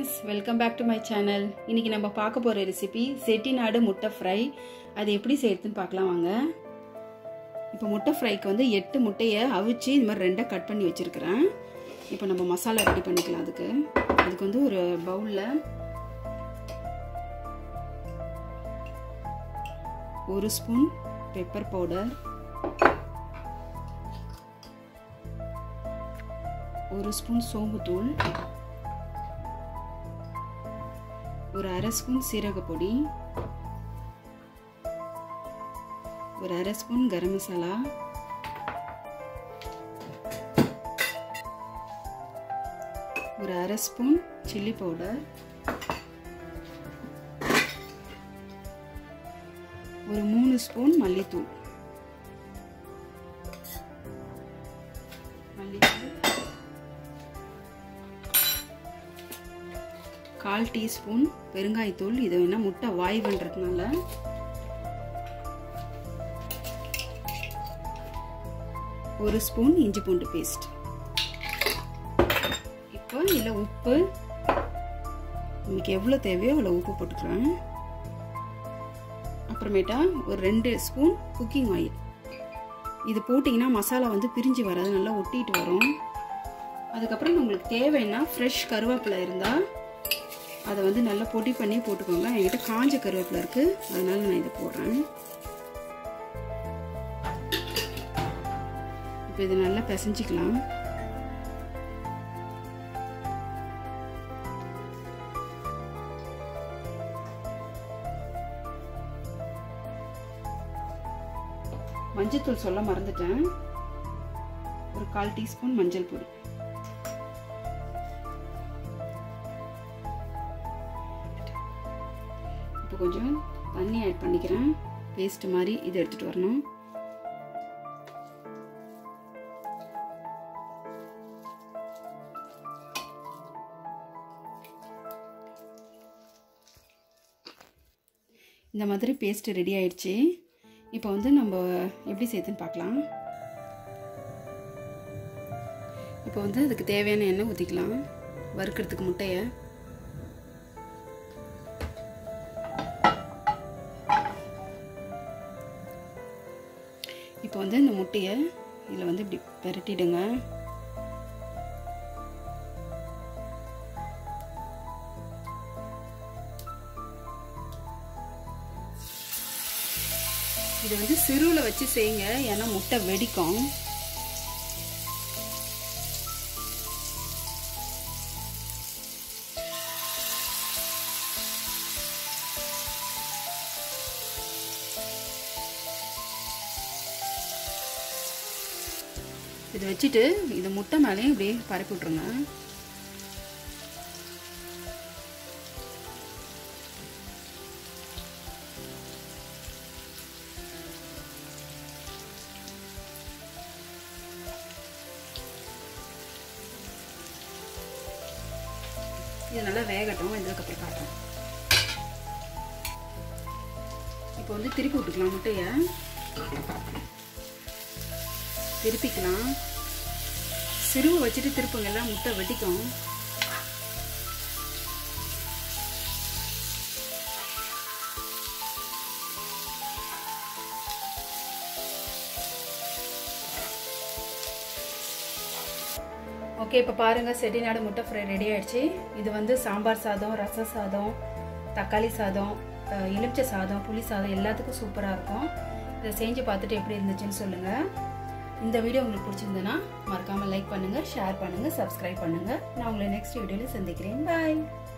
friends welcome back to my channel இன்னைக்கு நம்ம பார்க்க போகிற ரெசிபி செட்டிநாடு முட்டை ஃப்ரை அது எப்படி செய்யறதுன்னு பார்க்கலாம் வாங்க இப்போ முட்டை ஃப்ரைக்கு வந்து எட்டு முட்டையை அவிச்சு இது மாதிரி ரெண்டாக கட் பண்ணி வச்சுருக்கிறேன் இப்போ நம்ம மசாலா ரெடி பண்ணிக்கலாம் அதுக்கு அதுக்கு வந்து ஒரு பவுலில் ஒரு ஸ்பூன் பெப்பர் பவுடர் ஒரு ஸ்பூன் சோம்புத்தூள் ஒரு அரை ஸ்பூன் சீரகப்பொடி ஒரு அரை ஸ்பூன் கரம் மசாலா ஒரு அரை ஸ்பூன் சில்லி பவுடர் ஒரு மூணு ஸ்பூன் மல்லித்தூள் மல்லித்தூள் கால் டீஸ்பூன் பெருங்காயத்தூள் இது வேணா முட்டை வாய் பண்ணுறதுனால ஒரு ஸ்பூன் இஞ்சி பூண்டு பேஸ்ட் இப்போ இதில் உப்பு நமக்கு எவ்வளோ தேவையோ அவ்வளோ உப்பு போட்டுக்கிறேன் அப்புறமேட்டா ஒரு ரெண்டு ஸ்பூன் குக்கிங் ஆயில் இது போட்டிங்கன்னா மசாலா வந்து பிரிஞ்சு வராது நல்லா ஒட்டிட்டு வரும் அதுக்கப்புறம் உங்களுக்கு தேவைன்னா ஃப்ரெஷ் கருவேப்பிலை இருந்தால் அதை வந்து நல்லா பொடி பண்ணி போட்டுக்கோங்க என்கிட்ட காஞ்ச கருவேப்பிலை இருக்குது அதனால நான் இதை போடுறேன் இப்போ இதை நல்லா பிசைஞ்சிக்கலாம் மஞ்சத்தூள் சொல்ல மறந்துட்டேன் ஒரு கால் டீஸ்பூன் மஞ்சள் பொடி இப்போ கொஞ்சம் தண்ணி ஆட் பண்ணிக்கிறேன் பேஸ்ட் மாதிரி இதை எடுத்துகிட்டு வரணும் இந்த மாதிரி பேஸ்ட் ரெடி ஆயிடுச்சு இப்போ வந்து நம்ம எப்படி சேர்த்துன்னு பார்க்கலாம் இப்போ வந்து அதுக்கு தேவையான எண்ணெய் ஊற்றிக்கலாம் வறுக்கிறதுக்கு முட்டையை இப்போ வந்து இந்த முட்டையை இதில் வந்து இப்படி பெரட்டிடுங்க இது வந்து சிறுவில் வச்சு செய்யுங்க ஏன்னா முட்டை வெடிக்கும் இது வச்சுட்டு இது முட்டை மேலேயும் இப்படியே பரப்பி விட்ருங்க இது நல்லா வேகட்டும் இதுக்கப்புறம் காட்டும் இப்போ வந்து திருப்பி விட்டுக்கலாம் முட்டையை திருப்பிக்கலாம் சிறுவை வச்சுட்டு திருப்புங்க எல்லாம் முட்டை வெட்டிக்கும் ஓகே இப்போ பாருங்கள் செட்டிநாடு முட்டை ஃப்ரை ரெடி ஆயிடுச்சு இது வந்து சாம்பார் சாதம் ரச சாதம் தக்காளி சாதம் எலுமிச்சை சாதம் புளி சாதம் எல்லாத்துக்கும் சூப்பராக இருக்கும் இதை செஞ்சு பார்த்துட்டு எப்படி இருந்துச்சுன்னு சொல்லுங்கள் இந்த வீடியோ உங்களுக்கு பிடிச்சிருந்ததுன்னா மறக்காமல் லைக் பண்ணுங்கள் ஷேர் பண்ணுங்கள் சப்ஸ்கிரைப் பண்ணுங்கள் நான் உங்களை நெக்ஸ்ட் வீடியோவில் சந்திக்கிறேன் பாய்